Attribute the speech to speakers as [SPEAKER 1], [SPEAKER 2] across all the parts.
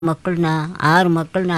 [SPEAKER 1] ಮಕ್ಕಳನ್ನ ಆರು ಮಕ್ಕಳನ್ನ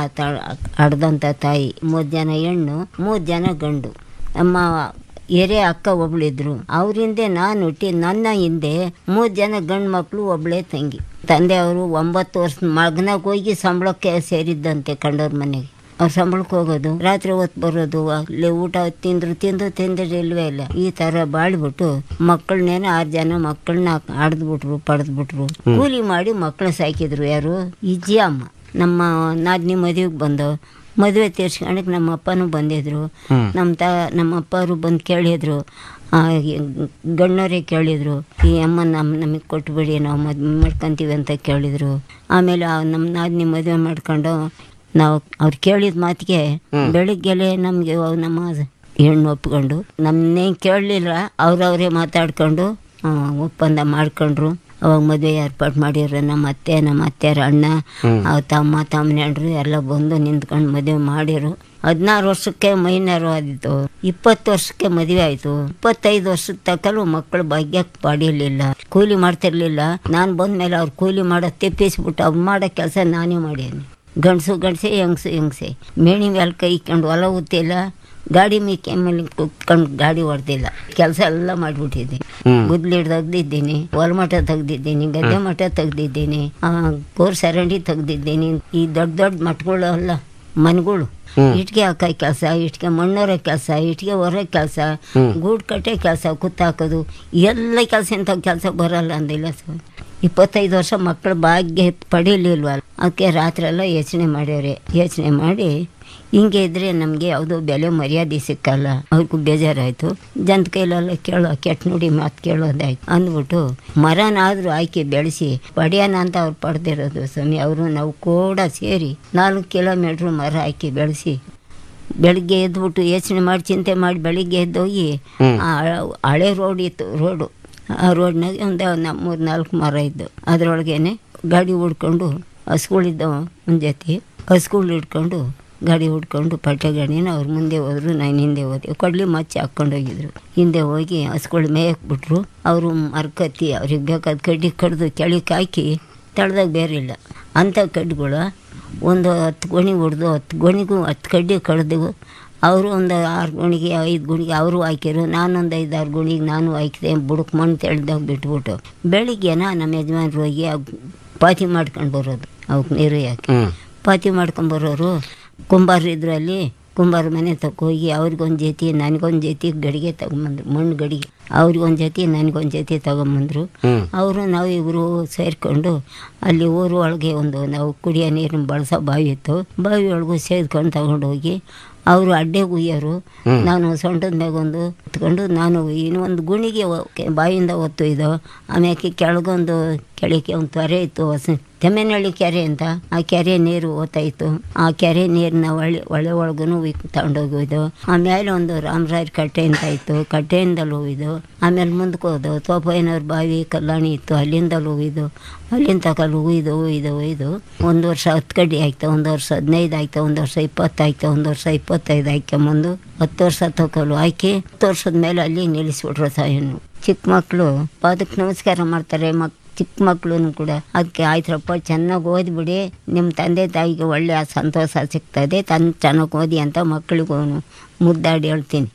[SPEAKER 1] ಹಡ್ದಂಥ ತಾಯಿ ಮೂರು ಜನ ಹೆಣ್ಣು ಮೂರು ಜನ ಗಂಡು ನಮ್ಮ ಹಿರಿಯ ಅಕ್ಕ ಒಬ್ಳಿದ್ರು ಅವರಿಂದೆ ನಾನು ಹುಟ್ಟಿ ನನ್ನ ಹಿಂದೆ ಮೂರು ಜನ ಗಂಡು ಮಕ್ಕಳು ಒಬ್ಳೇ ತಂಗಿ ತಂದೆ ಅವರು ಒಂಬತ್ತು ವರ್ಷ ಮಗನಾಗ ಹೋಗಿ ಸಂಬಳಕ್ಕೆ ಸೇರಿದ್ದಂತೆ ಕಂಡವ್ರ ಮನೆಗೆ ಅವ್ರು ಸಂಬಳಕ್ಕೆ ಹೋಗೋದು ರಾತ್ರಿ ಹೊತ್ತು ಬರೋದು ಅಲ್ಲಿ ಊಟ ತಿಂದ್ರು ತಿಂದು ತಿಂದ್ರೆ ಇಲ್ವೇ ಇಲ್ಲ ಈ ತರ ಬಾಳ್ಬಿಟ್ಟು ಮಕ್ಕಳನ್ನೇನೋ ಆರು ಜನ ಮಕ್ಕಳನ್ನ ಆಡ್ದ್ಬಿಟ್ರು ಪಡೆದ್ಬಿಟ್ರು ಕೂಲಿ ಮಾಡಿ ಮಕ್ಕಳ ಸಾಕಿದ್ರು ಯಾರು ಇಜ್ಜಿ ಅಮ್ಮ ನಮ್ಮ ನಾದಿನಿ ಮದುವೆಗೆ ಬಂದು ಮದುವೆ ತೀರ್ಸ್ಕೊಳಕ್ಕೆ ನಮ್ಮ ಅಪ್ಪನೂ ಬಂದಿದ್ರು ನಮ್ಮ ತ ನಮ್ಮ ಅಪ್ಪರು ಬಂದು ಕೇಳಿದ್ರು ಆ, ಈ ಗಣ್ಣವರೇ ಕೇಳಿದ್ರು ಈ ಅಮ್ಮ ನಮ್ಮ ನಮಗೆ ಕೊಟ್ಬಿಡಿ ನಾವು ಮದುವೆ ಮಾಡ್ಕೊಂತೀವಿ ಅಂತ ಕೇಳಿದ್ರು ಆಮೇಲೆ ಆ ನಮ್ಮ ನಾದಿನಿ ಮದುವೆ ಮಾಡ್ಕೊಂಡು ನಾವು ಅವ್ರು ಕೇಳಿದ ಮಾತಿಗೆ ಬೆಳಿಗ್ಗೆಲೆ ನಮಗೆ ನಮ್ಮ ಹೆಣ್ಣು ಒಪ್ಕೊಂಡು ನಮ್ಮನ್ನೇನು ಕೇಳಲಿಲ್ಲ ಅವ್ರವರೇ ಮಾತಾಡ್ಕೊಂಡು ಆ, ಒಪ್ಪಂದ ಮಾಡ್ಕೊಂಡ್ರು ಅವಾಗ ಮದುವೆ ಏರ್ಪಾಡು ಮಾಡಿದ್ರು ನಮ್ಮ ಅತ್ತೆ ನಮ್ಮ ಅತ್ತೆಯರ ಅಣ್ಣ ಅವ್ರ ತಮ್ಮ ತಮ್ಮನೆಂಡ್ರು ಎಲ್ಲ ಬಂದು ನಿಂತ್ಕೊಂಡು ಮದುವೆ ಮಾಡಿರು ಹದಿನಾರು ವರ್ಷಕ್ಕೆ ಮೈನಾರು ಆದಿತ್ತು ಇಪ್ಪತ್ತು ವರ್ಷಕ್ಕೆ ಮದುವೆ ಆಯಿತು ಇಪ್ಪತ್ತೈದು ವರ್ಷದ ತಕ್ಕಲು ಮಕ್ಕಳು ಭಾಗ್ಯಕ್ಕೆ ಪಡೀಲಿಲ್ಲ ಕೂಲಿ ಮಾಡ್ತಿರ್ಲಿಲ್ಲ ನಾನು ಬಂದ್ಮೇಲೆ ಅವ್ರು ಕೂಲಿ ಮಾಡೋದು ತೆಪ್ಪಿಸ್ಬಿಟ್ಟು ಅವ್ರು ಮಾಡೋ ಕೆಲಸ ನಾನೇ ಮಾಡೀನಿ ಗಂಡಸು ಗಂಡಸೆ ಹೆಂಗಸು ಹೆಂಗಸೆ ಮೇಣಿ ಮೇಲೆ ಕೈ ಇಕ್ಕೊಂಡು ಹೊಲ ಉತ್ತಿಲ್ಲ ಗಾಡಿ ಮೇಕೆ ಮೇಲೆ ಕುತ್ಕೊಂಡು ಗಾಡಿ ಹೊಡೆದಿಲ್ಲ ಕೆಲಸ ಎಲ್ಲ ಮಾಡಿಬಿಟ್ಟಿದ್ದೀನಿ ಗುದ್ಲಿ ತೆಗ್ದಿದ್ದೀನಿ ಹೊಲಮಠ ತೆಗ್ದಿದ್ದೀನಿ ಗದ್ದೆ ಮಠ ತೆಗ್ದಿದ್ದೀನಿ ಕೋರ್ ಸರಂಡಿ ತೆಗ್ದಿದ್ದೀನಿ ಈ ದೊಡ್ಡ ದೊಡ್ಡ ಮಠಗಳೆಲ್ಲ ಮನೆಗಳು ಇಟ್ಗೆ ಹಾಕೋ ಕೆಲಸ ಇಟ್ಗೆ ಮಣ್ಣೊರ ಕೆಲಸ ಇಟ್ಗೆ ಹೊರ ಕೆಲಸ ಗೂಡು ಕಟ್ಟೆ ಕೆಲಸ ಕುತ್ತಾಕೋದು ಎಲ್ಲ ಕೆಲಸ ಇಂಥ ಕೆಲಸ ಬರಲ್ಲ ಅಂದಿಲ್ಲ ಸರ್ ಇಪ್ಪತ್ತೈದು ವರ್ಷ ಮಕ್ಕಳು ಭಾಗ್ಯ ಪಡೀಲಿಲ್ವಲ್ಲ ಅದಕ್ಕೆ ರಾತ್ರಿ ಎಲ್ಲ ಯೋಚನೆ ಮಾಡ್ಯವ್ರೆ ಯೋಚನೆ ಮಾಡಿ ಹಿಂಗೆ ಇದ್ರೆ ನಮಗೆ ಯಾವುದೋ ಬೆಲೆ ಮರ್ಯಾದೆ ಸಿಕ್ಕಲ್ಲ ಅವ್ರಿಗೂ ಬೇಜಾರಾಯಿತು ಜನದ ಕೈಲೆಲ್ಲ ಕೇಳೋ ಕೆಟ್ಟ ನುಡಿ ಮಾತು ಕೇಳೋದಾಯ್ತು ಅಂದ್ಬಿಟ್ಟು ಮರನಾದರೂ ಆಯ್ಕೆ ಬೆಳೆಸಿ ಪಡೆಯೋಣ ಅಂತ ಅವ್ರು ಪಡೆದಿರೋದು ಸ್ವಾಮಿ ಅವರು ನಾವು ಕೂಡ ಸೇರಿ ನಾಲ್ಕು ಕಿಲೋಮೀಟ್ರ್ ಮರ ಹಾಕಿ ಬೆಳೆಸಿ ಬೆಳಿಗ್ಗೆ ಎದ್ಬಿಟ್ಟು ಯೋಚನೆ ಮಾಡಿ ಚಿಂತೆ ಮಾಡಿ ಬೆಳಿಗ್ಗೆ ಎದ್ದೋಗಿ ಆ ಹಳೆ ರೋಡ್ ಇತ್ತು ರೋಡು ಆ ರೋಡ್ನಾಗೆ ಒಂದು ಮೂರು ನಾಲ್ಕು ಮರ ಇದ್ದು ಅದರೊಳಗೇನೆ ಗಾಡಿ ಹುಡ್ಕೊಂಡು ಹಸ್ಗಳಿದ್ದವ ಒಂದು ಜೊತೆ ಹಸ್ಗಳು ಹಿಡ್ಕೊಂಡು ಗಾಡಿ ಹುಡ್ಕೊಂಡು ಪಟ್ಟೆ ಗಾಡಿನ ಅವ್ರು ಮುಂದೆ ಹೋದ್ರು ನಾನು ಹಿಂದೆ ಹೋದೆ ಕೊಡ್ಲಿ ಮಚ್ಚಿ ಹಾಕ್ಕೊಂಡು ಹೋಗಿದ್ರು ಹಿಂದೆ ಹೋಗಿ ಹಸ್ಗಳು ಮೇಯಕ್ಕೆ ಬಿಟ್ರು ಅವರು ಮರ್ಕತ್ತಿ ಅವ್ರಿಗೆ ಬೇಕಾದ ಕಡ್ಡಿ ಕಡ್ದು ಕೆಳಕ್ಕೆ ಹಾಕಿ ತಳ್ದಾಗ ಬೇರೆ ಇಲ್ಲ ಅಂಥ ಕಡ್ಡಿಗಳು ಒಂದು ಹತ್ತು ಗೊಣಿ ಹೊಡೆದು ಹತ್ತು ಗೊಣಿಗೂ ಹತ್ತು ಕಡ್ಡಿ ಕಡ್ದು ಅವರು ಒಂದು ಆರು ಗುಣಿಗೆ ಐದು ಗುಣಿಗೆ ಅವರು ಹಾಕಿರು ನಾನೊಂದು ಐದು ಆರು ಗುಣಿಗೆ ನಾನು ಹಾಕಿದೆ ಬುಡಕ್ಕೆ ಮಣ್ಣು ತೆಳ್ದಾಗ ಬಿಟ್ಬಿಟ್ಟು ಬೆಳಿಗ್ಗೆನ ನಮ್ಮ ಯಜಮಾನ್ರು ಹೋಗಿ ಆ ಪಾತಿ ಮಾಡ್ಕೊಂಡು ಬರೋದು ಅವಕ್ಕೆ ನೀರು ಯಾಕೆ ಪಾತಿ ಮಾಡ್ಕೊಂಬರೋರು ಕುಂಬಾರ ಇದ್ರು ಅಲ್ಲಿ ಕುಂಬಾರ ಮನೆ ತಕ್ಕ ಹೋಗಿ ಅವ್ರಿಗೊಂದು ಜೊತೆ ನನಗೊಂದು ಜೊತೆ ಗಡಿಗೆ ತಗೊಂಬಂದ್ರು ಮಣ್ಣು ಗಡಿಗೆ ಅವ್ರಿಗೊಂದು ಜೊತೆ ನನಗೊಂದು ಜೊತೆ ತಗೊಂಬಂದ್ರು ಅವರು ನಾವು ಇವರು ಸೇರಿಕೊಂಡು ಅಲ್ಲಿ ಊರು ಒಳಗೆ ಒಂದು ನಾವು ಕುಡಿಯೋ ನೀರನ್ನ ಬಳಸೋ ಬಾವಿ ಇತ್ತು ಬಾವಿ ಒಳಗೂ ಸೇದ್ಕೊಂಡು ತಗೊಂಡು ಹೋಗಿ ಅವರು ಅಡ್ಡೆಗೆ ಉಯ್ಯೋರು ನಾನು ಸೊಂಟದ ಮ್ಯಾಗೊಂದು ಎತ್ಕೊಂಡು ನಾನು ಇನ್ನೊಂದು ಗುಣಿಗೆ ಒ- ಕೆ- ಬಾವಿಯಿಂದ ಒತ್ತು ಇದು ಆಮ್ಯಾಕೆ ಕೆಳಗೊಂದು ಕೆಳಕ್ಕೆ ಒಂದು ತೊರೆ ಇತ್ತು ಹೊಸ ತೆಮ್ಮೆನಹಳ್ಳಿ ಕೆರೆ ಅಂತ ಆ ಕೆರೆ ನೀರು ಓತಾಯಿತ್ತು ಆ ಕೆರೆ ನೀರನ್ನ ಒಳ್ಳೆ ಒಳೆ ಒಳಗೂ ತಗೊಂಡೋಗಿ ಹೋಯ್ದು ಆಮೇಲೆ ಒಂದು ರಾಮರಾಯರ ಕಟ್ಟೆ ಅಂತ ಇತ್ತು ಕಟ್ಟೆಯಿಂದಲೂ ಹೋಗಿದ್ದು ಆಮೇಲೆ ಮುಂದಕ್ಕೆ ಹೋದು ತೋಪಯ್ಯನವ್ರ ಬಾವಿ ಕಲ್ಯಾಣಿ ಇತ್ತು ಅಲ್ಲಿಂದಲೂ ಹೋಗಿದ್ದು ಅಲ್ಲಿಂದ ತಗೊಳ್ಳು ಹೋಯ್ದು ಹೋಯ್ದು ಹೋಯ್ದು ಒಂದು ವರ್ಷ ಹತ್ತು ಕಡ್ಡಿ ಆಯ್ತು ಒಂದು ವರ್ಷ ಹದಿನೈದು ಆಯ್ತು ಒಂದು ವರ್ಷ ಇಪ್ಪತ್ತು ಆಯ್ತು ಒಂದು ವರ್ಷ ಇಪ್ಪತ್ತೈದು ಹಾಕ್ಯಂಬಂದು ಹತ್ತು ವರ್ಷ ತಗೊಳ್ಳು ಹಾಕಿ ಹತ್ತು ವರ್ಷದ ಮೇಲೆ ಅಲ್ಲಿ ನಿಲ್ಲಿಸ್ಬಿಟ್ರು ಸಾಯನ್ನು ಚಿಕ್ಕ ಮಕ್ಕಳು ಅದಕ್ಕೆ ನಮಸ್ಕಾರ ಮಾಡ್ತಾರೆ ಮಕ್ ಚಿಕ್ಕ ಮಕ್ಕಳು ಕೂಡ ಅದಕ್ಕೆ ಆಯ್ತರಪ್ಪ ಚೆನ್ನಾಗಿ ಓದ್ಬಿಡಿ ನಿಮ್ಮ ತಂದೆ ತಾಯಿಗೆ ಒಳ್ಳೆಯ ಸಂತೋಷ ಸಿಗ್ತದೆ ತನ್ ಚೆನ್ನಾಗಿ ಓದಿ ಅಂತ ಮಕ್ಕಳಿಗೂ ಮುದ್ದಾಡಿ ಹೇಳ್ತೀನಿ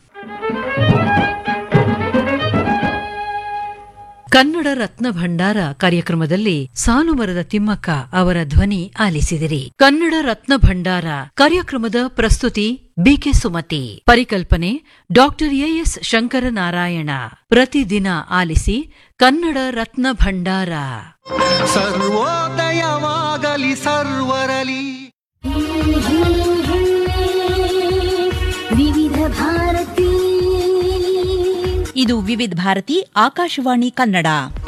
[SPEAKER 2] ಕನ್ನಡ ರತ್ನ ಭಂಡಾರ ಕಾರ್ಯಕ್ರಮದಲ್ಲಿ ಸಾಲುಮರದ ತಿಮ್ಮಕ್ಕ ಅವರ ಧ್ವನಿ ಆಲಿಸಿದಿರಿ ಕನ್ನಡ ರತ್ನ ಭಂಡಾರ ಕಾರ್ಯಕ್ರಮದ ಪ್ರಸ್ತುತಿ ಬಿಕೆ ಸುಮತಿ ಪರಿಕಲ್ಪನೆ ಡಾಕ್ಟರ್ ಎಎಸ್ ಶಂಕರನಾರಾಯಣ ಪ್ರತಿದಿನ ಆಲಿಸಿ ಕನ್ನಡ ರತ್ನ ಭಂಡಾರ
[SPEAKER 3] ಸರ್ವೋದಯವಾಗಲಿ ಸರ್ವರಲಿ
[SPEAKER 4] ವಿವಿಧ ಭಾರತಿ
[SPEAKER 5] ಇದು ವಿವಿಧ ಭಾರತಿ ಆಕಾಶವಾಣಿ ಕನ್ನಡ